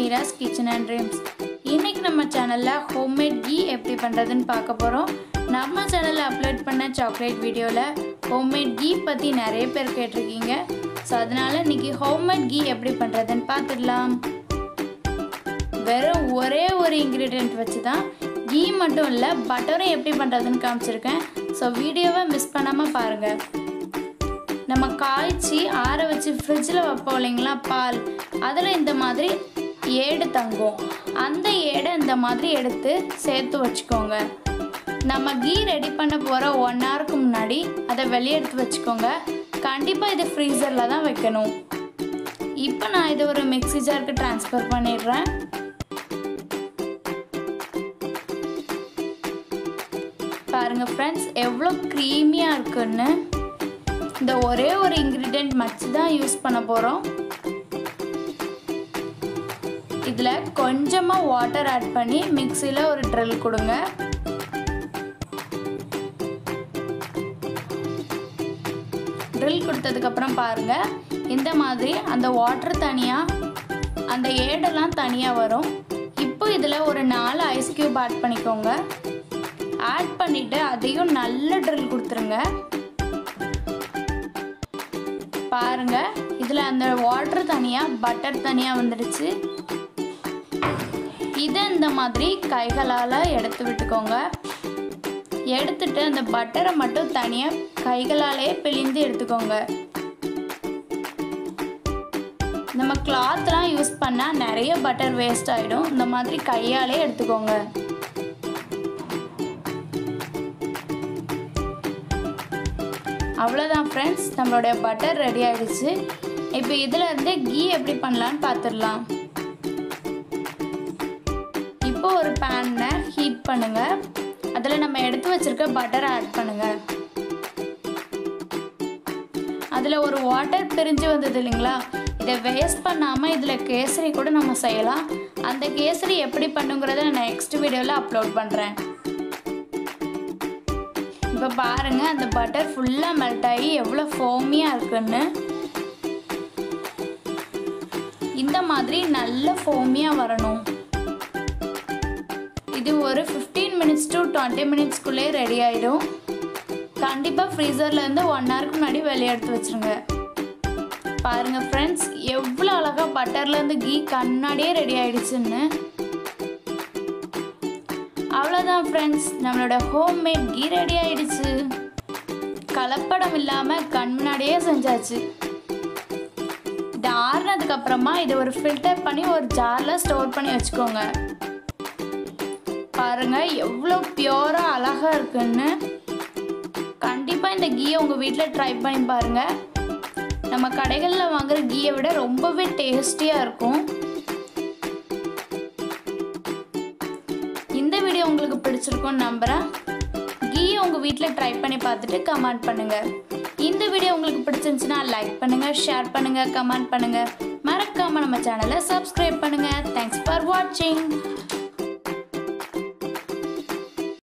Meera's kitchen and dreams இன்னைக்கு நம்ம சேனலில் ஹோம்மேட் கீ எப்படி பண்ணுறதுன்னு பார்க்க போகிறோம் நம்ம சேனலில் அப்லோட் பண்ண சாக்லேட் வீடியோவில் ஹோம்மேட் கீ பற்றி நிறைய பேர் கேட்டிருக்கீங்க ஸோ அதனால் இன்னைக்கு ஹோம்மேட் கீ எப்படி பண்ணுறதுன்னு பார்த்துடலாம் வெறும் ஒரே ஒரு இன்க்ரீடியண்ட் வச்சு தான் கீ மட்டும் இல்லை பட்டரும் எப்படி பண்ணுறதுன்னு காமிச்சிருக்கேன் ஸோ வீடியோவை மிஸ் பண்ணாமல் பாருங்கள் நம்ம காய்ச்சி ஆற வச்சு ஃப்ரிட்ஜில் வைப்போம் இல்லைங்களா பால் அதில் இந்த மாதிரி ஏடு தங்கும் அந்த ஏடை இந்த மாதிரி எடுத்து சேர்த்து வச்சுக்கோங்க நம்ம கீ ரெடி பண்ண போகிற ஒன் ஹவருக்கு முன்னாடி அதை வெளியே எடுத்து வச்சுக்கோங்க கண்டிப்பாக இது ஃப்ரீசரில் தான் வைக்கணும் இப்போ நான் இது ஒரு மிக்ஸி ஜாருக்கு ட்ரான்ஸ்ஃபர் பண்ணிடுறேன் பாருங்கள் ஃப்ரெண்ட்ஸ் எவ்வளோ க்ரீமியாக இருக்குன்னு இந்த ஒரே ஒரு இன்க்ரீடியண்ட் மச்சு தான் யூஸ் பண்ண போகிறோம் இதில் கொஞ்சமாக வாட்டர் ஆட் பண்ணி மிக்சியில் ஒரு ட்ரில் கொடுங்க ட்ரில் கொடுத்ததுக்கப்புறம் பாருங்கள் இந்த மாதிரி அந்த வாட்டர் தனியாக அந்த ஏடெல்லாம் தனியாக வரும் இப்போ இதில் ஒரு நாலு ஐஸ் க்யூப் ஆட் பண்ணிக்கோங்க ஆட் பண்ணிவிட்டு அதையும் நல்ல ட்ரில் கொடுத்துருங்க பாருங்க இதில் அந்த வாட்டர் தனியாக பட்டர் தனியாக வந்துடுச்சு இதை இந்த மாதிரி கைகளால் எடுத்து விட்டுக்கோங்க எடுத்துட்டு அந்த பட்டரை மட்டும் தனியாக கைகளாலே பிழிந்து எடுத்துக்கோங்க நம்ம கிளாத்லாம் யூஸ் பண்ணால் நிறைய பட்டர் வேஸ்ட் ஆகிடும் இந்த மாதிரி கையாலே எடுத்துக்கோங்க அவ்வளோதான் ஃப்ரெண்ட்ஸ் நம்மளுடைய பட்டர் ரெடி ஆகிடுச்சு இப்போ இதில் இருந்து கீ எப்படி பண்ணலான்னு பார்த்துடலாம் இப்போ ஒரு பேனை ஹீட் பண்ணுங்கள் அதில் நம்ம எடுத்து வச்சுருக்க பட்டரை ஆட் பண்ணுங்கள் அதில் ஒரு வாட்டர் பிரிஞ்சு வந்தது இல்லைங்களா இதை வேஸ்ட் பண்ணாமல் இதில் கேசரி கூட நம்ம செய்யலாம் அந்த கேசரி எப்படி பண்ணுங்கிறத நான் நெக்ஸ்ட் வீடியோவில் அப்லோட் பண்ணுறேன் இப்போ பாருங்கள் அந்த பட்டர் ஃபுல்லாக மெல்ட் ஆகி எவ்வளோ ஃபோமியாக இருக்குன்னு இந்த மாதிரி நல்ல ஃபோமியாக வரணும் இது ஒரு ஃபிஃப்டீன் மினிட்ஸ் டு டுவெண்ட்டி மினிட்ஸ்க்குள்ளே ரெடி ஆகிடும் கண்டிப்பாக ஃப்ரீசர்லேருந்து ஒன் ஹவருக்கு முன்னாடி வெளியே எடுத்து வச்சுருங்க பாருங்கள் ஃப்ரெண்ட்ஸ் எவ்வளோ அழகாக பட்டர்லேருந்து கீ கண்ணாடியே ரெடி ஆகிடுச்சுன்னு அவ்வளோதான் ஃப்ரெண்ட்ஸ் நம்மளோட ஹோம்மேட் கீ ரெடி ஆயிடுச்சு கலப்படம் இல்லாமல் கண் முன்னாடியே செஞ்சாச்சு இது ஆறுனதுக்கு அப்புறமா இதை ஒரு ஃபில்டர் பண்ணி ஒரு ஜாரில் ஸ்டோர் பண்ணி வச்சுக்கோங்க பாருங்க எவ்வளோ பியூராக அழகாக இருக்குன்னு கண்டிப்பாக இந்த கீயை உங்கள் வீட்டில் ட்ரை பண்ணி பாருங்கள் நம்ம கடைகளில் வாங்குற கீயை விட ரொம்பவே டேஸ்டியாக இருக்கும் இந்த வீடியோ உங்களுக்கு பிடிச்சிருக்கும்னு நம்புகிறேன் கீயை உங்கள் வீட்டில் ட்ரை பண்ணி பார்த்துட்டு கமெண்ட் பண்ணுங்கள் இந்த வீடியோ உங்களுக்கு பிடிச்சிருந்துச்சுன்னா லைக் பண்ணுங்கள் ஷேர் பண்ணுங்கள் கமெண்ட் பண்ணுங்கள் மறக்காமல் நம்ம சேனலை சப்ஸ்கிரைப் பண்ணுங்கள் தேங்க்ஸ் ஃபார் வாட்சிங்